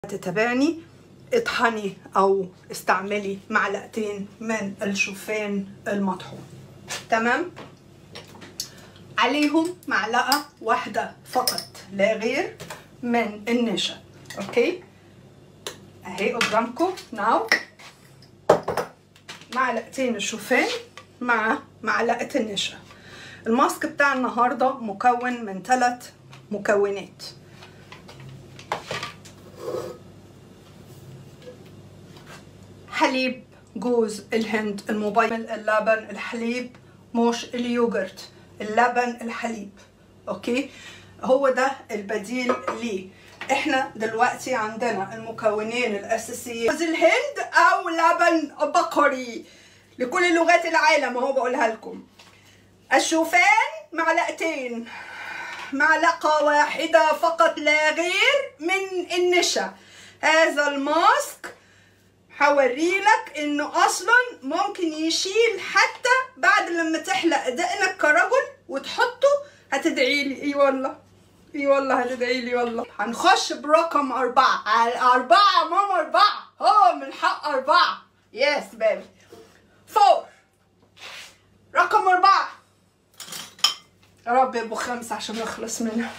تتابعني اطحني او استعملي معلقتين من الشوفان المطحون تمام عليهم معلقة واحدة فقط لا غير من النشا اوكي اهي قدامكم ناو معلقتين الشوفان مع معلقة النشا الماسك بتاع النهاردة مكون من ثلاث مكونات حليب جوز الهند المبيض اللبن الحليب مش اليوجرت اللبن الحليب اوكي هو ده البديل ليه احنا دلوقتي عندنا المكونين الاساسيين جوز الهند او لبن بقري لكل لغات العالم اهو بقولها لكم الشوفان معلقتين معلقة واحدة فقط لا غير من النشا هذا الماسك هوريلك انه اصلا ممكن يشيل حتى بعد لما تحلق دقنك كرجل وتحطه هتدعي لي اي والله اي والله هتدعي لي والله هنخش برقم اربعة اربعة ماما اربعة هو من حق اربعة يس بيبي فور رقم اربعة يا رب يبقوا خمسة عشان نخلص منها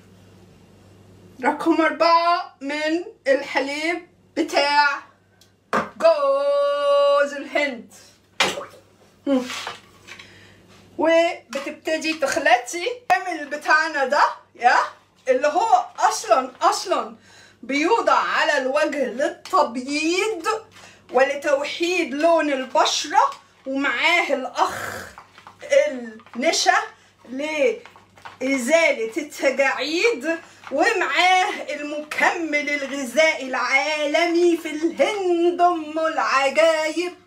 رقم أربعة من الحليب بتاع جوز الهند وبتبتدي تخلطي الكامل بتاعنا ده يا اللي هو اصلا اصلا بيوضع على الوجه للتبييض ولتوحيد لون البشرة ومعاه الأخ النشا لإزالة التجاعيد ومعاه المكمل الغذائي العالمي في الهند أم العجايب